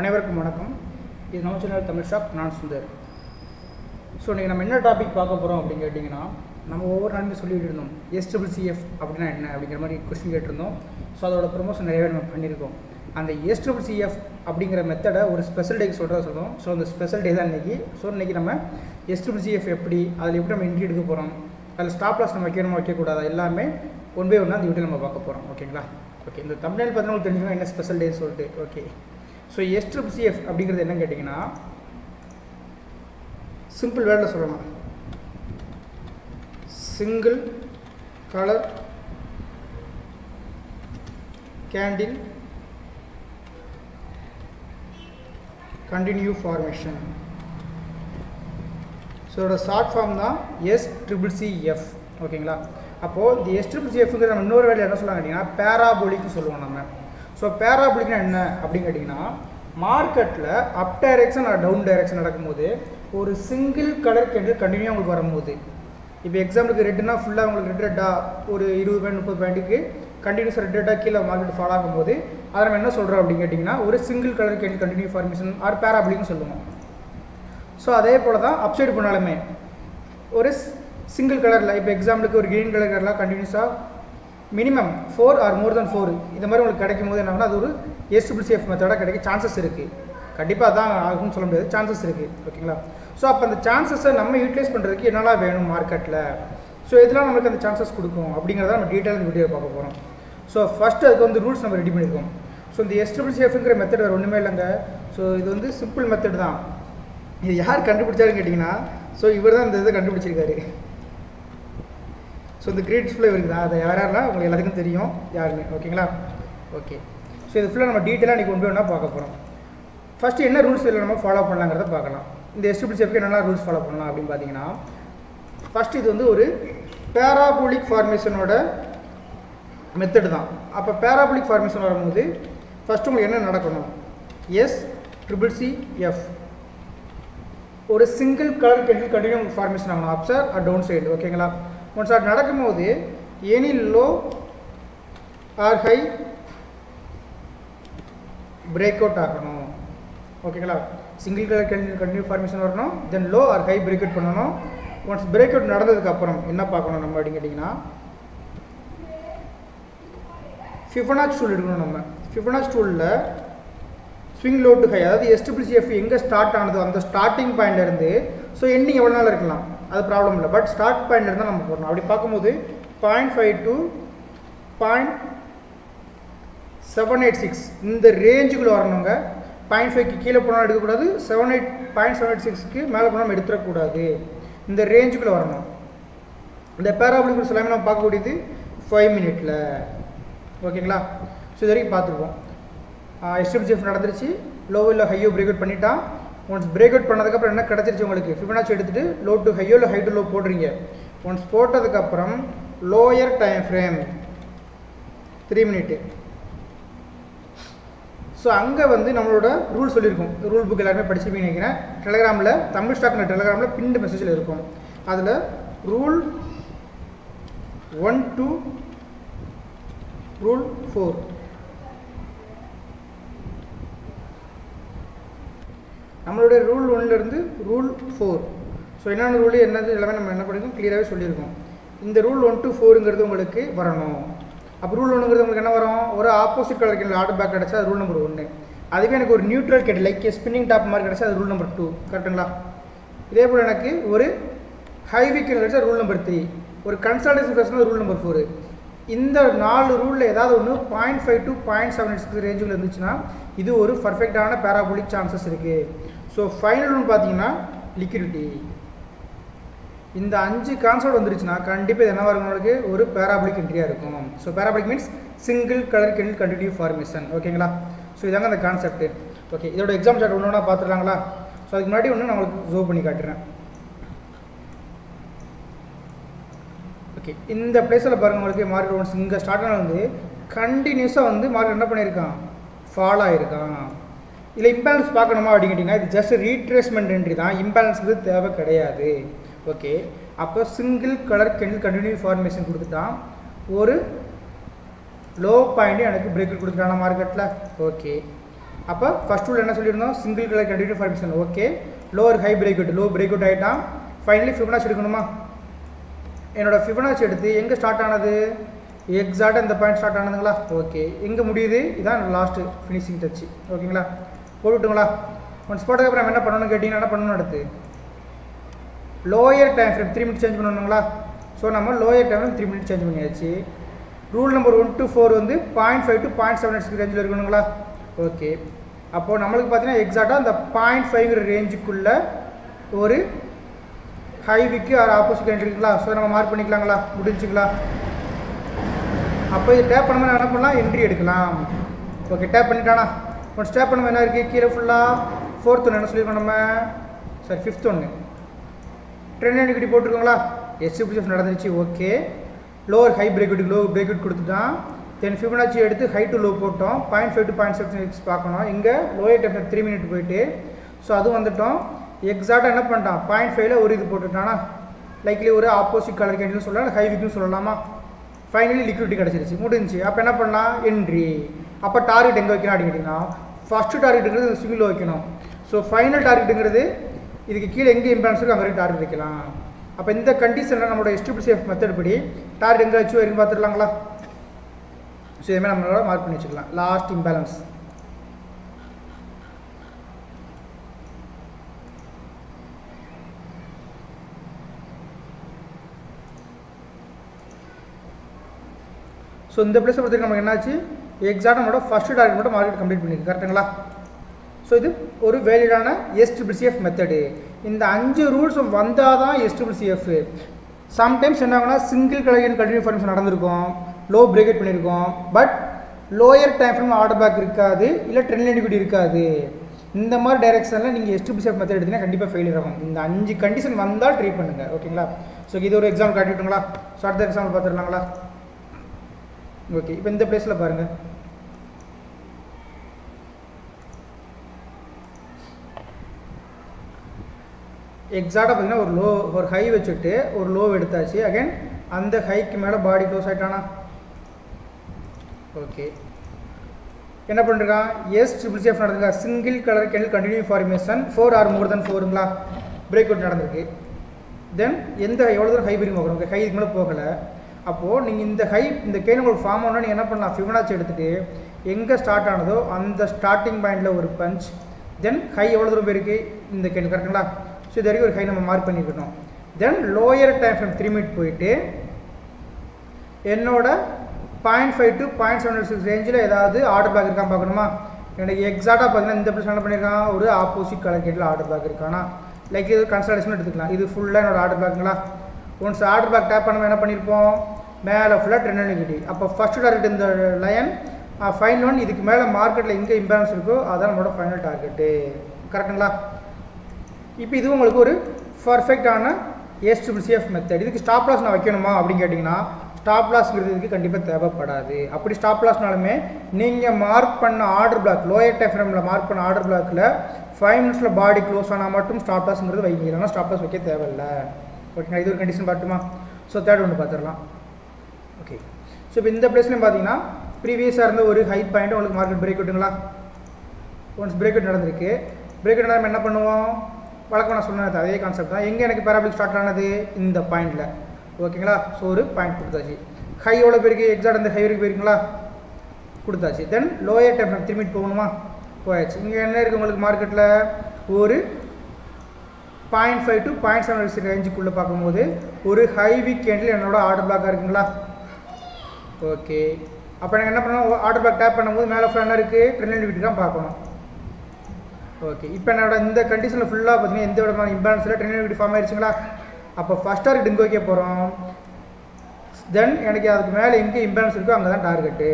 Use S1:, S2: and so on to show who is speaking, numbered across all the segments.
S1: அனைவருக்கும் வணக்கம் இது நம்ம சேனல் தமிழ் ஷாப் நான் சுந்தர் ஸோ இன்றைக்கி நம்ம என்ன டாபிக் பார்க்க போகிறோம் அப்படின்னு கேட்டிங்கன்னா நம்ம ஒவ்வொரு நாளுமே சொல்லிட்டு இருந்தோம் எஸ்டபிள்சிஎஃப் அப்படின்னா என்ன அப்படிங்கிற மாதிரி கொஸ்டின் கேட்டிருந்தோம் ஸோ அதோட ப்ரொமோஷன் நிறையவே நம்ம பண்ணியிருக்கோம் அந்த எஸ்டபிள்சிஎஃப் அப்படிங்கிற மெத்தடை ஒரு ஸ்பெஷல் டேக்கு சொல்கிறத சொல்லுவோம் ஸோ அந்த ஸ்பெஷல் டே தான் இன்றைக்கி ஸோ இன்றைக்கி நம்ம எஸ்டபிள்சிஎஃப் எப்படி அதில் எப்படி நம்ம என்ட்ரி எடுக்க போகிறோம் அதில் ஸ்டாப் லாஸ் நம்ம வைக்கணுமா வைக்கக்கூடாது எல்லாமே ஒன் பை ஒன்றா அந்த வீடியோ நம்ம பார்க்க போகிறோம் ஓகேங்களா ஓகே இந்த தமிழ்நாடு பார்த்தீங்கன்னா உங்களுக்கு தெரிஞ்சுக்கணும் என்ன ஸ்பெஷல் டேன்னு சொல்லிட்டு ஓகே ஸோ எஸ்ட்ரிப்சிஎஃப் அப்படிங்கிறது என்னன்னு கேட்டிங்கன்னா சிம்பிள் வேர்டில் சொல்லலாம் single colour candle continue formation so இதோட ஷார்ட் ஃபார்ம் தான் எஸ் ட்ரிபிள் சிஎஃப் ஓகேங்களா அப்போது இந்த எஸ் ட்ரிபிள் சிஎஃப்ங்கிற நம்ம இன்னொரு வேலையில் என்ன சொல்லலாம் கேட்டிங்கன்னா பேராபோலிக்னு சொல்லுவோம் நம்ம ஸோ பேராபோலிக்னா என்ன அப்படின்னு கேட்டிங்கன்னா மார்க்கெட்டில் up direction or down direction நடக்கும்போது ஒரு சிங்கிள் கலர் கேண்டில் கண்டினியூ உங்களுக்கு வரும்போது இப்போ எக்ஸாம்பிளுக்கு ரெட்டுனா ஃபுல்லாக உங்களுக்கு ரெட் ரெட்டாக ஒரு இருபது பாயிண்ட் முப்பது பாயிண்ட்டுக்கு கண்டினியூஸ் ரெட் ரெட்டாக கீழே மார்க்கெட் ஃபாலோ ஆகும்போது அதை நம்ம என்ன சொல்கிறோம் அப்படின்னு கேட்டிங்கன்னா ஒரு single colour candle continue formation or பேராபோலிக்னு சொல்லுவோம் ஸோ அதே போல் தான் அப்சைடு பண்ணாலுமே ஒரு சிங்கிள் கலரில் இப்போ எக்ஸாம்பிளுக்கு ஒரு க்ரீன் கலர் கலர்லாம் கண்டினியூஸாக minimum four or more then four இந்த மாதிரி உங்களுக்கு கிடைக்கும் போது என்ன அது ஒரு எஸ்டிபிள்சிஎஃப் மெத்தடாக கிடைக்க சான்சஸ் இருக்குது கண்டிப்பாக அதான் ஆகும்னு சொல்ல முடியாது சான்சஸ் இருக்குது ஓகேங்களா ஸோ அப்போ அந்த சான்சஸை நம்ம யூட்டிலைஸ் பண்ணுறதுக்கு என்னெல்லாம் வேணும் மார்க்கெட்டில் ஸோ இதெல்லாம் நம்மளுக்கு அந்த சான்சஸ் கொடுக்கும் அப்படிங்கிறத நம்ம டீட்டெயில் இந்த வீடியோ பார்க்க போகிறோம் ஸோ ஃபஸ்ட்டு அதுக்கு வந்து ரூல்ஸ் நம்ம ரெடி பண்ணியிருக்கோம் ஸோ இந்த எஸ்டிபிள்சிஎஃப்ங்கிற மெத்தட் வேறு ஒன்றுமே இல்லைங்க ஸோ இது வந்து சிம்பிள் மெத்தட் தான் இது யார் கண்டுபிடிச்சாருன்னு கேட்டிங்கன்னா ஸோ இவர் தான் இந்த இதை கண்டுபிடிச்சிருக்காரு ஸோ இந்த கிரேட் ஃபுல்லாக இவருக்கு தான் அதை யார் யாரெல்லாம் உங்களுக்கு எல்லாத்துக்கும் தெரியும் யாருன்னு ஓகேங்களா ஓகே ஸோ இது ஃபுல்லாக நம்ம டீட்டெயிலாக இன்றைக்கி கொண்டு வேணால் பார்க்க போகிறோம் ஃபஸ்ட்டு என்ன ரூல்ஸ் இதில் நம்ம ஃபாலோ பண்ணலாங்கிறத பார்க்கலாம் இந்த எஸ்டிபிள்சிஎஃப்க்கு என்னெல்லாம் ரூல்ஸ் ஃபாலோ பண்ணலாம் அப்படின்னு பார்த்தீங்கன்னா ஃபஸ்ட் இது வந்து ஒரு பேராபோலிக் ஃபார்மேஷனோட மெத்தடு தான் அப்போ பேராபோலிக் ஃபார்மேஷன் வரும்போது ஃபஸ்ட்டு உங்களுக்கு என்ன நடக்கணும் எஸ் ட்ரிபிள் சி எஃப் ஒரு single colour candle continue formation ஆகணும் up sir or down side ஓகேங்களா ஒன்ஸ் அது நடக்கும்போது any low or high break out ஆகணும் ஓகேங்களா single colour continue continue formation வரணும் then low or high break out பண்ணணும் once break out நடந்ததுக்கு அப்புறம் என்ன பார்க்கணும் நம்ம அப்படின்னு கேட்டிங்கன்னா ஃபிஃபனாச் டூல் எடுக்கணும் நம்ம ஃபிஃபனாச் டூலில் ஸ்விங் லோ டு ஹை அதாவது எஸ்டிபிள்சிஎஃப் எங்கே ஸ்டார்ட் ஆனதோ அந்த ஸ்டார்டிங் பாயிண்ட்லேருந்து ஸோ எண்டிங் எவ்வளோ நாள் இருக்கலாம் அது ப்ராப்ளம் இல்லை பட் ஸ்டார்ட் பாயிண்ட்லேருந்து தான் நம்ம போடணும் அப்படி பார்க்கும்போது point five to point seven eight six இந்த ரேஞ்சுக்குள்ளே வரணுங்க பாயிண்ட் ஃபைவ்க்கு கீழே போனால் எடுக்கக்கூடாது seven eight point seven eight சிக்ஸ்க்கு மேலே போனால் நம்ம எடுத்துடக்கூடாது இந்த ரேஞ்சுக்குள்ளே வரணும் இந்த பேராபிளிக் எல்லாமே நம்ம பார்க்கக்கூடியது ஃபைவ் மினிட்டில் ஓகேங்களா ஸோ இது வரைக்கும் பார்த்துருப்போம் எஸ்டிபிஜிஎஃப் நடந்துருச்சு லோ இல்லை ஹையோ பிரேக் அவுட் பண்ணிட்டான் ஒன்ஸ் பிரேக் அவுட் பண்ணதுக்கப்புறம் என்ன கிடச்சிருச்சு உங்களுக்கு ஃபிபனாச்சி எடுத்துகிட்டு லோ டு ஹையோ இல்லை ஹை டு லோ போடுறீங்க ஒன்ஸ் போட்டதுக்கப்புறம் lower time frame three minute so அங்கே வந்து நம்மளோட ரூல் சொல்லியிருக்கோம் ரூல் புக் எல்லாருமே படிச்சிருப்பீங்க நினைக்கிறேன் டெலகிராமில் தமிழ் ஸ்டாக்ன டெலகிராமில் பின்டு மெசேஜில் இருக்கும் அதில் rule one two rule four நம்மளுடைய ரூல் ஒன்லேருந்து ரூல் ஃபோர் ஸோ என்னென்ன ரூல் என்னது எல்லாமே நம்ம என்ன பண்ணியிருக்கோம் கிளியராகவே சொல்லியிருக்கோம் இந்த ரூல் ஒன் டு ஃபோருங்கிறது உங்களுக்கு வரணும் அப்போ ரூல் ஒன்றுங்கிறது உங்களுக்கு என்ன வரும் ஒரு opposite colour candle order back கிடச்சா அது ரூல் நம்பர் ஒன்று அதுவே எனக்கு ஒரு neutral candle like spinning top மாதிரி கிடச்சா அது ரூல் நம்பர் டூ கரெக்டுங்களா இதே போல் எனக்கு ஒரு ஹைவி கேண்டில் கிடச்சா ரூல் நம்பர் த்ரீ ஒரு கன்சல்டேஷன் கிடச்சா ரூல் நம்பர் ஃபோரு இந்த நாலு ரூலில் ஏதாவது ஒன்று point five to point seven six ரேஞ்சில் இருந்துச்சுன்னா இது ஒரு பர்ஃபெக்டான பேராபோலிக் சான்சஸ் இருக்குது ஸோ ஃபைனல் ஒன்று பார்த்தீங்கன்னா லிக்விடிட்டி இந்த அஞ்சு கான்செப்ட் வந்துருச்சுன்னா கண்டிப்பாக இது என்ன உங்களுக்கு ஒரு பேராபோலிக் என்ட்ரியாக இருக்கும் so parabolic means single colour candle continue formation ஓகேங்களா ஸோ இதாங்க அந்த கான்செப்ட் ஓகே இதோட எக்ஸாம் சார்ட் ஒன்று ஒன்றா பார்த்துடலாங்களா ஸோ அதுக்கு முன்னாடி ஒன்று நான் உங்களுக்கு ஜோ பண்ணி காட்டுறேன் ஓகே இந்த பிளேஸில் பாருங்கள் உங்களுக்கு மார்க்கெட் ஒன்ஸ் இங்கே ஸ்டார்ட் ஆன வந்து கண்டினியூஸாக வந்து மார்க்கெட் என்ன பண்ணியிருக்கான் ஃபாலோ ஆகிருக்கான் இதில் இம்பேலன்ஸ் பார்க்கணுமா அப்படின்னு கேட்டிங்கன்னா இது ஜஸ்ட் ரீட்ரேஸ்மெண்ட் என்ட்ரி தான் இம்பேலன்ஸுக்கு தேவை கிடையாது ஓகே அப்போ single colour candle continue formation கொடுத்துட்டான் ஒரு லோ பாயிண்ட் எனக்கு பிரேக் கொடுத்துட்டான மார்க்கெட்டில் ஓகே அப்போ ஃபர்ஸ்ட் ரூல் என்ன சொல்லியிருந்தோம் single colour continue formation okay lower high break out low break out ஆகிட்டான் ஃபைனலி ஃபிபனாச்சி எடுக்கணுமா என்னோட ஃபிபனாச்சி எடுத்து எங்கே ஸ்டார்ட் ஆனது எக்ஸாக்டாக இந்த பாயிண்ட் ஸ்டார்ட் ஆனதுங்களா ஓகே எங்கே முடியுது இதான் லாஸ்ட்டு ஃபினிஷிங் டச்சு ஓகேங்களா போட்டுவிட்டுங்களா ஒன்ஸ் போட்டதுக்கப்புறம் நம்ம என்ன பண்ணணும்னு கேட்டிங்கன்னா என்ன பண்ணணும் அடுத்து lower time frame three minutes change பண்ணணுங்களா ஸோ நம்ம lower time three minutes change பண்ணியாச்சு rule number one two four வந்து point five to point seven X ரேஞ்சில் இருக்கணுங்களா ஓகே அப்போது நம்மளுக்கு பார்த்தீங்கன்னா எக்ஸாக்டாக அந்த பாயிண்ட் ஃபைவ்ங்கிற ரேஞ்சுக்குள்ளே ஒரு ஹைவிக்கு ஆர் ஆப்போசிட் இருக்குங்களா ஸோ நம்ம மார்க் பண்ணிக்கலாங்களா முடிஞ்சுங்களா அப்போ இது டேப் பண்ணும்போது என்ன பண்ணலாம் என்ட்ரி எடுக்கலாம் ஓகே டேப் பண்ணிட்டானா ஒன்று டேப் பண்ணும்போது என்ன இருக்குது கீழே ஃபுல்லாக ஃபோர்த் ஒன்று என்ன சொல்லியிருக்கோம் நம்ம சாரி ஃபிஃப்த் ஒன்று ட்ரெண்ட் அடிக்கடி போட்டிருக்கோங்களா எஸ்டிபிஎஃப் நடந்துருச்சு okay lower high break low break கொடுத்துட்டான் தென் ஃபிபனாச்சி எடுத்து ஹை டு லோ போட்டோம் point five to point seven six பார்க்கணும் இங்கே லோயர் டெம்பர் த்ரீ மினிட் போயிட்டு ஸோ அது வந்துட்டோம் எக்ஸாக்டாக என்ன பண்ணிட்டான் பாயிண்ட் ஃபைவ்ல ஒரு இது போட்டுட்டானா லைக்லி ஒரு ஆப்போசிட் கலர் கேண்டில்னு சொல்லலாம் ஹை விக்னு சொல்லலாமா ஃபைனலி லிக்விடிட்டி கிடச்சிருச்சு முடிஞ்சு அப்போ என்ன பண்ணலாம் என்ட்ரி அப்போ டார்கெட் எங்கே வைக்கணும் அப்படின்னு கேட்டிங்கன்னா ஃபஸ்ட்டு டார்கெட்டுங்கிறது சிங்கிள் வைக்கணும் ஸோ ஃபைனல் டார்கெட்டுங்கிறது இதுக்கு கீழே எங்கே இம்பேலன்ஸ் இருக்கோ அங்கே டார்கெட் வைக்கலாம் அப்போ இந்த கண்டிஷனில் நம்மளோட எஸ்டிபிசிஎஃப் மெத்தட் படி டார்கெட் எங்கே வச்சு வரைக்கும் பார்த்துடலாங்களா ஸோ இதுமாதிரி நம்மளோட மார்க் பண்ணி வச்சுக்கலாம் லாஸ்ட் இம்பேலன்ஸ் ஸோ இந்த பிளேஸை பொறுத்தவரைக்கும் நமக்கு என்னாச்சு எக்ஸாக்டாக நம்மளோட ஃபஸ்ட்டு டார்கெட் மட்டும் மார்க்கெட் கம்ப்ளீட் பண்ணிருக்கு கரெக்டுங்களா ஸோ இது ஒரு வேலிடான எஸ்டிபிசிஎஃப் மெத்தடு இந்த அஞ்சு ரூல்ஸும் வந்தால் தான் எஸ்டிபிசிஎஃப் சம்டைம்ஸ் என்ன ஆகுனா சிங்கிள் கலர் கண்டினியூ ஃபார்மேஷன் நடந்திருக்கும் லோ பிரேக்கெட் பண்ணியிருக்கோம் but lower time frame order back இருக்காது இல்லை ட்ரெண்ட் லிக்விடி இருக்காது இந்த மாதிரி டைரெக்ஷனில் நீங்கள் எஸ்டிபிசிஎஃப் மெத்தட் எடுத்தீங்கன்னா கண்டிப்பாக ஃபெயிலியர் ஆகும் இந்த அஞ்சு கண்டிஷன் வந்தால் ட்ரை பண்ணுங்கள் ஓகேங்களா ஸோ இது ஒரு எக்ஸாம்பிள் காட்டிவிட்டுங்களா ஸோ அடுத்த எக்ஸாம்பிள் பார்த்துடலாங்களா ஓகே இப்போ இந்த பிளேஸில் பாருங்கள் எக்ஸாக்டாக பார்த்தீங்கன்னா ஒரு லோ ஒரு ஹை வச்சுட்டு ஒரு லோ எடுத்தாச்சு அகைன் அந்த ஹைக்கு மேலே பாடி க்ளோஸ் ஆகிட்டானா ஓகே என்ன பண்ணிருக்கான் எஸ் ட்ரிபிள் சேஃப் நடந்திருக்கா single colour candle continue formation four or more then ஃபோருங்களா பிரேக் அவுட் நடந்திருக்கு தென் எந்த எவ்வளோ தூரம் ஹை பிரிக்கும் போகிறோம் ஹை இதுக்கு மேலே போகலை அப்போது நீங்கள் இந்த ஹை இந்த கேன் உங்களுக்கு ஃபார்ம் ஆகணும்னா நீங்கள் என்ன பண்ணலாம் ஃபிபனாச்சி எடுத்துகிட்டு எங்கே ஸ்டார்ட் ஆனதோ அந்த ஸ்டார்டிங் பாயிண்டில் ஒரு பஞ்ச் தென் ஹை எவ்வளோ தூரம் போயிருக்கு இந்த கேன் கரெக்டுங்களா ஸோ இது வரைக்கும் ஒரு ஹை நம்ம மார்க் பண்ணிக்கணும் then lower time from three minute போயிட்டு என்னோட point five to point seven six ரேஞ்சில் ஏதாவது ஆர்டர் பேக் இருக்கான்னு பார்க்கணுமா எனக்கு எக்ஸாக்டாக பார்த்தீங்கன்னா இந்த பிளேஸ் என்ன பண்ணியிருக்கான் ஒரு ஆப்போசிட் கலர் கேட்டில் ஆர்டர் பேக் இருக்கானா லைக் இது கன்சல்டேஷன் எடுத்துக்கலாம் இது ஃபுல்லாக என்னோட ஆர்டர் பேக்குங்களா ஒன்ஸ் ஆர்டர் பேக் டேப் பண்ண என்ன பண்ணியிருப்போம் மேலே ஃபுல்லாக ட்ரெண்ட் நிகிட்டி அப்போ ஃபஸ்ட்டு டார்கெட் இந்த லயன் ஃபைனல் ஒன் இதுக்கு மேலே மார்க்கெட்டில் எங்கே இம்பேலன்ஸ் இருக்கோ அதான் நம்மளோட ஃபைனல் டார்கெட்டு கரெக்டுங்களா இப்போ இது உங்களுக்கு ஒரு பர்ஃபெக்டான எஸ்டிபிசிஎஃப் மெத்தட் இதுக்கு ஸ்டாப் லாஸ் நான் வைக்கணுமா அப்படின்னு கேட்டிங்கன்னா ஸ்டாப் லாஸ்ங்கிறது இதுக்கு கண்டிப்பாக தேவைப்படாது அப்படி ஸ்டாப் லாஸ்னாலுமே நீங்கள் மார்க் பண்ண ஆர்டர் பிளாக் லோயர் டைம் ஃப்ரேமில் மார்க் பண்ண ஆர்டர் பிளாக்கில் ஃபைவ் மினிட்ஸில் பாடி க்ளோஸ் ஆனால் மட்டும் ஸ்டாப் லாஸ்ங்கிறது வைங்க இல்லைனா ஸ்டாப் லாஸ் வைக்க தேவையில்லை ஓகேங்களா இது ஒரு கண்டிஷன் பார்த்துமா ஸோ தேர்ட் ஒன்று பார்த்துடலாம் ஓகே ஸோ இப்போ இந்த பிளேஸ்லையும் பார்த்தீங்கன்னா ப்ரீவியஸாக இருந்த ஒரு ஹை பாயிண்ட் உங்களுக்கு மார்க்கெட் பிரேக் அவுட்டுங்களா ஒன்ஸ் பிரேக் அவுட் நடந்திருக்கு பிரேக் அவுட் நம்ம என்ன பண்ணுவோம் வழக்கம் நான் சொன்னது அதே கான்செப்ட் தான் எங்கே எனக்கு பேராபிக் ஸ்டார்ட் ஆனது இந்த பாயிண்டில் ஓகேங்களா ஸோ ஒரு பாயிண்ட் கொடுத்தாச்சு ஹை எவ்வளோ பேருக்கு எக்ஸாக்ட் அந்த ஹை வரைக்கும் போயிருக்குங்களா கொடுத்தாச்சு தென் லோயர் டைம் நம்ம திரும்பிட்டு போகணுமா போயாச்சு இங்கே என்ன இருக்குது உங்களுக்கு மார்க்கெட்டில் ஒரு point five to point seven ரேஞ்சுக்குள்ளே பார்க்கும்போது ஒரு ஹை வீக் கேண்டில் என்னோட ஆர்டர் பிளாக்காக இருக்குங்களா ஓகே அப்போ எனக்கு என்ன பண்ணணும் ஆர்டர் பிளாக் டேப் பண்ணும்போது மேலே ஃபுல்லாக என்ன இருக்குது ட்ரெண்ட் வீட்டு தான் பார்க்கணும் ஓகே இப்போ என்னோட இந்த கண்டிஷனில் ஃபுல்லாக பார்த்தீங்கன்னா எந்த விதமான இம்பேலன்ஸில் ட்ரெண்ட் வீட்டு ஃபார்ம் ஆயிடுச்சுங்களா அப்போ ஃபஸ்ட் டார்கெட் இங்கே வைக்க போகிறோம் தென் எனக்கு அதுக்கு மேலே எங்கே இம்பேலன்ஸ் இருக்கோ அங்கே தான் டார்கெட்டு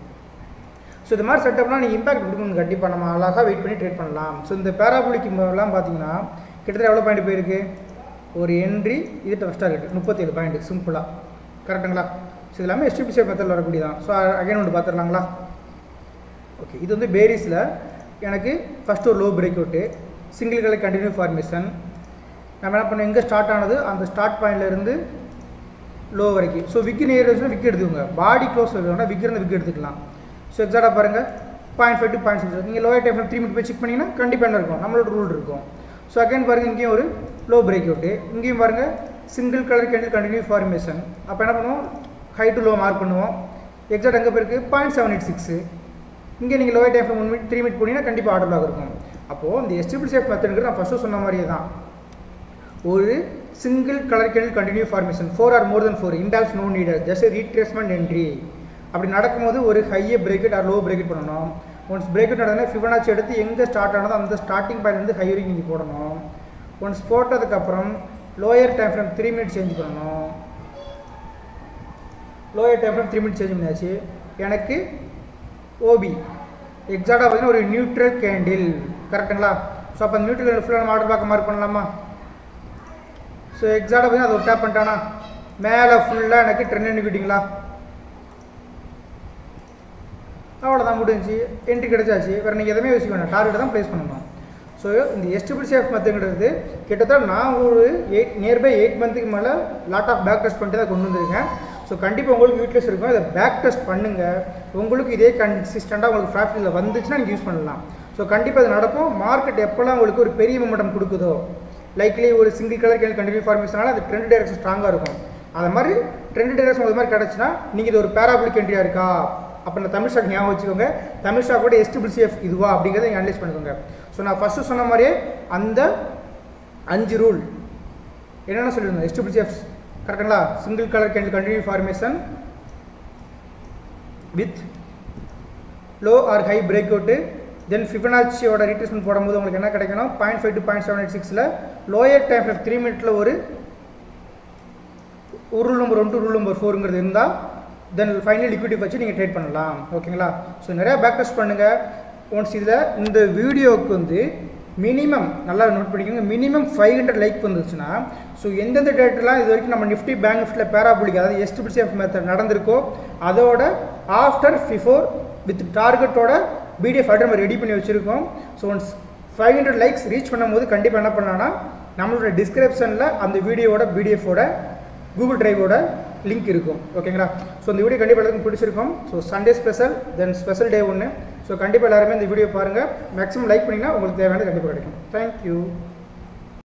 S1: ஸோ இது மாதிரி செட்டப்லாம் நீங்கள் இம்பாக்ட் கொடுக்கணும் கண்டிப்பாக நம்ம அழகாக வெயிட் பண்ணி ட்ரேட் பண்ணலாம் ஸோ இந்த பேராபோலிக் எல்லாம் பார்த்தீங்கன்னா கிட்டத்தட்ட எவ்வளோ பாயிண்ட் போயிருக்கு ஒரு என்ட்ரி இது ஃபஸ்ட் டார்கெட் முப்பத்தேழு பாயிண்ட் சிம்பிளாக கரெக்டுங்களா ஸோ இது எல்லாமே எஸ்டிபிசி மெத்தடில் வரக்கூடிய தான் ஸோ அகைன் ஒன்று பார்த்துடலாங்களா ஓகே இது வந்து பேரிஸில் எனக்கு ஃபஸ்ட்டு ஒரு low break out single colour continue formation நம்ம என்ன பண்ணோம் எங்கே ஸ்டார்ட் ஆனது அந்த ஸ்டார்ட் பாயிண்ட்லேருந்து லோ வரைக்கும் ஸோ விக்கு நேர் விக் எடுத்துக்கோங்க பாடி க்ளோஸ் வேணும்னா விக் இருந்து விக் எடுத்துக்கலாம் ஸோ எக்ஸாக்டாக பாருங்கள் point five to point six நீங்கள் லோயர் டைம் த்ரீ மினிட் போய் செக் பண்ணிங்கன்னா கண்டிப்பாக என்ன இருக்கும் நம்மளோட ரூல் இருக்கும் ஸோ அகைன் பாருங்கள் இங்கேயும் ஒரு லோ பிரேக் அவுட்டு இங்கேயும் பாருங்கள் single colour candle continue formation அப்போ என்ன பண்ணுவோம் ஹை டு லோ மார்க் பண்ணுவோம் எக்ஸாக்ட் எங்கே போயிருக்கு பாயிண்ட் செவன் எயிட் சிக்ஸு இங்கே நீங்கள் lower time one minute three minute போனீங்கன்னா கண்டிப்பாக ஆர்டர் லாக் இருக்கும் அப்போது இந்த எஸ்டிபிள் சேஃப் மெத்தடுங்கிறது நான் ஃபஸ்ட்டு சொன்ன மாதிரியே தான் ஒரு single colour candle continue formation four or more then four impulse no needed just retracement entry அப்படி நடக்கும்போது ஒரு ஹையை பிரேக்கெட் ஆர் லோ பிரேக்கெட் பண்ணணும் ஒன்ஸ் பிரேக்கெட் நடந்ததுன்னா ஃபிபனாச்சி எடுத்து எங்கே ஸ்டார்ட் ஆனதோ அந்த ஸ்டார்டிங் பாயிண்ட்லேருந்து ஹை வரைக்கும் நீங்கள் போடணும் ஒன்ஸ் போட்டதுக்கப்புறம் lower time frame three minute change பண்ணணும் lower time frame three minute change பண்ணியாச்சு எனக்கு ஓபி எக்ஸாக்டாக பார்த்தீங்கன்னா ஒரு நியூட்ரல் கேண்டில் கரெக்டுங்களா ஸோ அப்போ நியூட்ரல் ஃபுல்லாக நம்ம ஆர்டர் பார்க்க மார்க் பண்ணலாமா ஸோ எக்ஸாக்டாக பார்த்தீங்கன்னா அதை ஒரு டேப் பண்ணிட்டானா மேலே ஃபுல்லாக எனக்கு ட்ரெண்ட் நிற்கிட்டிங்களா அவ்வளோதான் முடிஞ்சு என்ட்ரி கிடச்சாச்சு வேறு நீங்கள் எதுவுமே யோசிக்க வேண்டாம் டார்கெட் தான் ப்ளேஸ் பண்ணணும் ஸோ இந்த எஸ்டிபிள் சேஃப் மெத்தடுங்கிறது கிட்டத்தட்ட நான் ஒரு எயிட் நியர்பை எயிட் மந்த்துக்கு மேலே லாட் ஆஃப் பேக் டெஸ்ட் பண்ணிட்டு தான் கொண்டு வந்திருக்கேன் ஸோ கண்டிப்பாக உங்களுக்கு யூட்லெஸ் இருக்கும் இதை பேக் டெஸ்ட் பண்ணுங்கள் உங்களுக்கு இதே கன்சிஸ்டண்ட்டாக உங்களுக்கு ப்ராஃபிட்டில் வந்துச்சுன்னா நீங்கள் யூஸ் பண்ணலாம் ஸோ கண்டிப்பாக இது நடக்கும் மார்க்கெட் எப்போல்லாம் உங்களுக்கு ஒரு பெரிய மொமெண்டம் கொடுக்குதோ லைக்லி ஒரு சிங்கிள் கலர் கேள் கண்டினியூ ஃபார்மேஷனால அது ட்ரெண்ட் டைரக்ஷன் ஸ்ட்ராங்காக இருக்கும் அது மாதிரி ட்ரெண்ட் டைரக்ஷன் அது மாதிரி கிடச்சுன்னா நீங்கள் இது ஒரு பேராபிளிக் என்ட்ரியாக இருக்கா அப்போ நான் தமிழ் ஸ்டாக் ஞாபகம் வச்சுக்கோங்க தமிழ் ஸ்டாக்கோட எஸ்டிபிள்சிஎஃப் இதுவா அப்படிங்கிறத நீங்கள் அனலைஸ் பண்ணிக்கோங்க ஸோ நான் ஃபஸ்ட்டு சொன்ன மாதிரியே அந்த அஞ்சு ரூல் என்னென்ன சொல்லியிருந்தேன் எஸ்டிபிள்சிஎஃப் கரெக்டுங்களா single colour candle continue formation with low or high break out then ஃபிபனாச்சியோட ரீட்ரேஸ்மெண்ட் போடும்போது உங்களுக்கு என்ன கிடைக்கணும் point five to point seven eight சிக்ஸில் லோயர் டைம் ஃப்ரேம் த்ரீ மினிட்ல ஒரு ஒரு rule number one two rule number ஃபோருங்கிறது இருந்தால் தென் ஃபைனல் லிக்விட்டி வச்சு நீங்கள் ட்ரேட் பண்ணலாம் ஓகேங்களா ஸோ நிறையா பேக் டெஸ்ட் பண்ணுங்கள் ஒன்ஸ் இதில் இந்த வீடியோவுக்கு வந்து மினிமம் நல்லா நோட் பண்ணிக்கோங்க மினிமம் ஃபைவ் ஹண்ட்ரட் லைக் வந்துச்சுன்னா ஸோ எந்தெந்த டேட்லாம் இது வரைக்கும் நம்ம நிஃப்டி பேங்க் நிஃப்டியில் பேராபுலிக் அதாவது எஸ்டிபிள்சிஎஃப் மெத்தட் நடந்திருக்கோ அதோட ஆஃப்டர் பிஃபோர் வித் டார்கெட்டோட பிடிஎஃப் ஆர்டர் நம்ம ரெடி பண்ணி வச்சுருக்கோம் so once five hundred likes reach பண்ணும்போது கண்டிப்பாக என்ன பண்ணலாம்னா நம்மளோட டிஸ்கிரிப்ஷனில் அந்த வீடியோவோட பிடிஎஃபோட கூகுள் டிரைவோட லிங்க் இருக்கும் ஓகேங்களா ஸோ இந்த வீடியோ கண்டிப்பாக எல்லாருக்கும் பிடிச்சிருக்கும் so Sunday special then special day ஒன்று ஸோ கண்டிப்பாக எல்லாருமே இந்த வீடியோ பாருங்கள் மேக்ஸிமம் லைக் பண்ணிங்கன்னா உங்களுக்கு தேவையானது கண்டிப்பாக கிடைக்கும் தேங்க்யூ